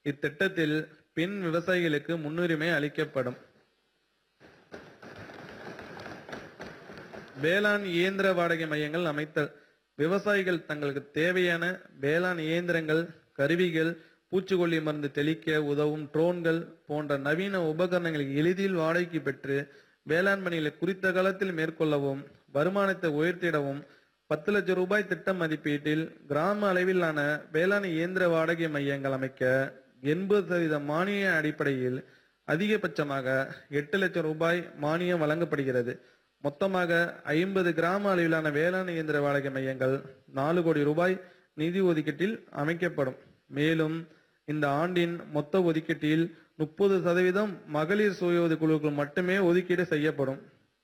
இத்திட்டத்தில் பெண் விவசாயிகளுக்கு முன்னுரிமை அளிக்கப்படும் வேளாண் இயந்திர வாடகை மையங்கள் அமைத்தல் விவசாயிகள் தங்களுக்கு தேவையான வேளாண் இயந்திரங்கள் கருவிகள் பூச்சிக்கொல்லி மருந்து தெளிக்க உதவும் ட்ரோன்கள் போன்ற நவீன உபகரணங்களை எளிதில் வாடகைக்கு பெற்று வேளாண் பணிகளை குறித்த காலத்தில் மேற்கொள்ளவும் வருமானத்தை உயர்த்திடவும் பத்து லட்சம் ரூபாய் திட்ட மதிப்பீட்டில் கிராம அளவிலான வேளாண் இயந்திர வாடகை மையங்கள் அமைக்க எண்பது சதவீத மானிய அடிப்படையில் அதிகபட்சமாக எட்டு லட்சம் ரூபாய் மானியம் வழங்கப்படுகிறது மொத்தமாக ஐம்பது கிராம அளவிலான வேளாண் இயந்திர வாடகை மையங்கள் நாலு கோடி ரூபாய் நிதி ஒதுக்கீட்டில் அமைக்கப்படும் மேலும் இந்த ஆண்டின் மொத்த ஒதுக்கீட்டில் முப்பது சதவீதம் மகளிர் சுய உதவி குழுக்கள் மட்டுமே ஒதுக்கீடு செய்யப்படும்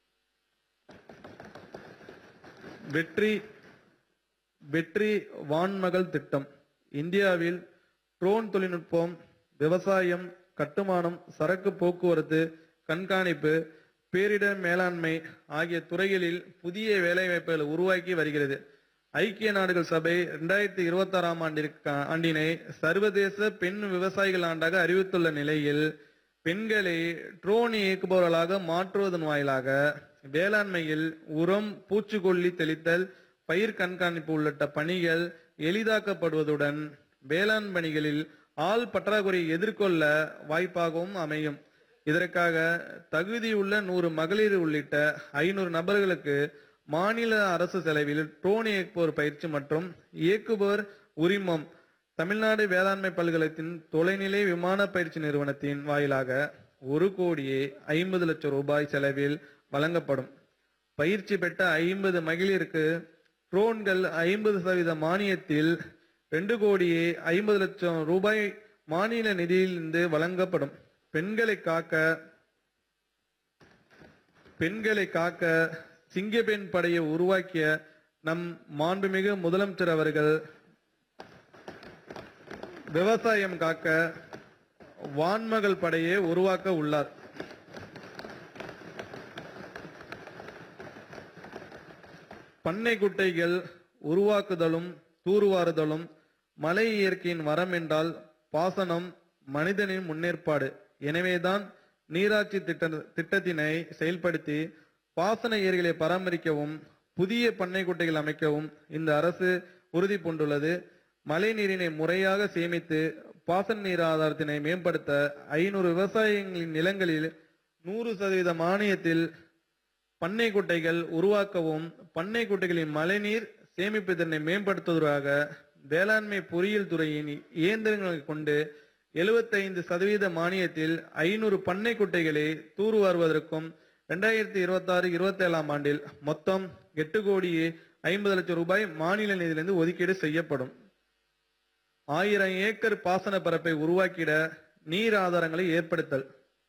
வெற்றி வெற்றி வான்மகள் திட்டம் இந்தியாவில் ட்ரோன் தொழில்நுட்பம் விவசாயம் கட்டுமானம் சரக்கு போக்குவரத்து கண்காணிப்பு பேரிடர் மேலாண்மை ஆகிய துறைகளில் புதிய வேலைவாய்ப்புகளை உருவாக்கி வருகிறது ஐக்கிய நாடுகள் சபை இரண்டாயிரத்தி இருபத்தி ஆறாம் ஆண்டிற்கு ஆண்டினை சர்வதேச பெண் விவசாயிகள் ஆண்டாக அறிவித்துள்ள நிலையில் பெண்களை ட்ரோன் இயக்குபவர்களாக மாற்றுவதன் வாயிலாக வேளாண்மையில் உரம் பூச்சிக்கொல்லி தெளித்தல் பயிர் கண்காணிப்பு உள்ளிட்ட பணிகள் எளிதாக்கப்படுவதுடன் வேளாண் பணிகளில் ஆள் பற்றாக்குறையை எதிர்கொள்ள வாய்ப்பாகவும் அமையும் இதற்காக தகுதியுள்ள நூறு மகளிர் உள்ளிட்ட ஐநூறு நபர்களுக்கு மாநில அரசு செலவில் ட்ரோன் இயக்குபவர் பயிற்சி மற்றும் இயக்குபவர் உரிமம் தமிழ்நாடு வேளாண்மை பல்கலைத்தின் தொலைநிலை விமான பயிற்சி நிறுவனத்தின் வாயிலாக ஒரு கோடியே ஐம்பது லட்சம் ரூபாய் செலவில் வழங்கப்படும் பயிற்சி பெற்ற ஐம்பது மகளிருக்கு ட்ரோன்கள் ஐம்பது சதவீத மானியத்தில் ரெண்டு கோடியே ஐம்பது லட்சம் ரூபாய் மாநில நிதியிலிருந்து வழங்கப்படும் பெண்களை காக்க பெண்களை காக்க சிங்கப்பெண் படையை உருவாக்கிய நம் மாண்புமிகு முதலமைச்சர் அவர்கள் விவசாயம் காக்க வான்மகள் படையை உருவாக்க உள்ளார் பண்ணை குட்டைகள் உருவாக்குதலும் தூர்வாறுதலும் மலை இயற்கையின் வரம் என்றால் பாசனம் மனிதனின் முன்னேற்பாடு எனவேதான் நீராட்சி திட்ட திட்டத்தினை செயல்படுத்தி பாசன ஏரிகளை பராமரிக்கவும் புதிய பண்ணை குட்டைகள் அமைக்கவும் இந்த அரசு உறுதி பூண்டுள்ளது மழை நீரினை முறையாக சேமித்து பாசன நீர் ஆதாரத்தினை மேம்படுத்த ஐநூறு விவசாயிகளின் நிலங்களில் நூறு சதவீத மானியத்தில் பண்ணை குட்டைகள் உருவாக்கவும் பண்ணை குட்டைகளின் மழைநீர் சேமிப்பு திறனை மேம்படுத்துவதற்காக வேளாண்மை பொறியியல் துறையின் இயந்திரங்களை கொண்டு 75% சதவீத மானியத்தில் ஐநூறு பண்ணை குட்டைகளை தூர்வாருவதற்கும் ரெண்டாயிரத்தி இருபத்தி ஆறு இருபத்தி ஏழாம் ஆண்டில் மொத்தம் எட்டு கோடியே ஐம்பது லட்சம் ரூபாய் மாநில நிதியிலிருந்து ஒதுக்கீடு செய்யப்படும் ஆயிரம் ஏக்கர் பாசன பரப்பை உருவாக்கிட நீர் ஆதாரங்களை ஏற்படுத்தல்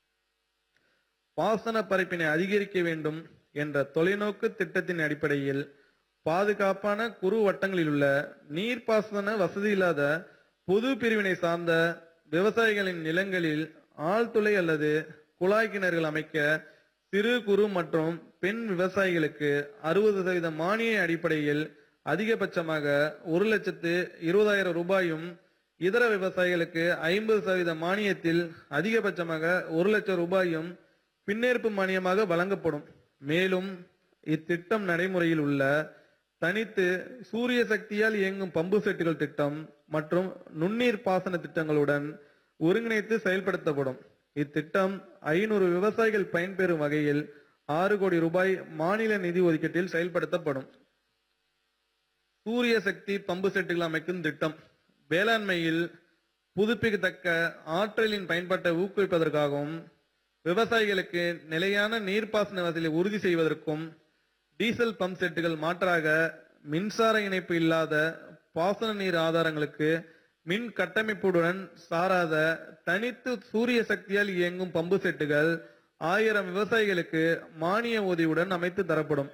பாசன பரப்பினை அதிகரிக்க வேண்டும் என்ற தொலைநோக்கு திட்டத்தின் அடிப்படையில் பாதுகாப்பான குறு வட்டங்களில் உள்ள நீர்ப்பாசன வசதி இல்லாத பொது பிரிவினை சார்ந்த விவசாயிகளின் நிலங்களில் ஆழ்துளை அல்லது குழாய் கிணறுகள் அமைக்க சிறு குறு மற்றும் பெண் விவசாயிகளுக்கு அறுபது சதவீத மானிய அடிப்படையில் அதிகபட்சமாக ஒரு லட்சத்து இருபதாயிரம் ரூபாயும் இதர விவசாயிகளுக்கு ஐம்பது சதவீத மானியத்தில் அதிகபட்சமாக ஒரு லட்சம் ரூபாயும் பின்னேற்பு மானியமாக வழங்கப்படும் மேலும் இத்திட்டம் நடைமுறையில் உள்ள தனித்து சூரிய சக்தியால் இயங்கும் பம்பு செட்டுகள் திட்டம் மற்றும் நுண்ணீர் பாசன திட்டங்களுடன் ஒருங்கிணைத்து செயல்படுத்தப்படும் இத்திட்டம் ஐநூறு விவசாயிகள் பயன்பெறும் வகையில் ஆறு கோடி ரூபாய் மாநில நிதி ஒதுக்கீட்டில் செயல்படுத்தப்படும் சூரிய சக்தி பம்பு செட்டுகள் அமைக்கும் திட்டம் வேளாண்மையில் புதுப்பிக்கத்தக்க ஆற்றலின் பயன்பாட்டை ஊக்குவிப்பதற்காகவும் விவசாயிகளுக்கு நிலையான நீர்ப்பாசன வசதியை உறுதி செய்வதற்கும் டீசல் பம்ப் செட்டுகள் மாற்றாக மின்சார இணைப்பு இல்லாத பாசன நீர் ஆதாரங்களுக்கு மின் கட்டமைப்புடன் சாராத தனித்து சூரிய சக்தியால் இயங்கும் பம்பு செட்டுகள் ஆயிரம் விவசாயிகளுக்கு மானிய உதவியுடன் அமைத்து தரப்படும்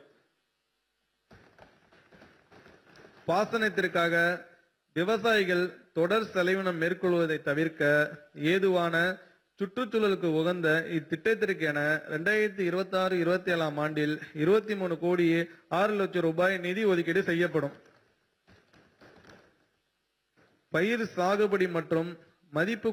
பாசனத்திற்காக விவசாயிகள் தொடர் செலவினம் மேற்கொள்வதை தவிர்க்க ஏதுவான சுற்றுச்சூழலுக்கு உகந்த இத்திட்டத்திற்கு என ரெண்டாயிரத்தி இருபத்தி ஆறு இருபத்தி ஏழாம் ஆண்டில் இருபத்தி மூணு கோடியே ஆறு லட்சம் ரூபாய் நிதி ஒதுக்கீடு செய்யப்படும் பயிர் சாகுபடி மற்றும் மதிப்பு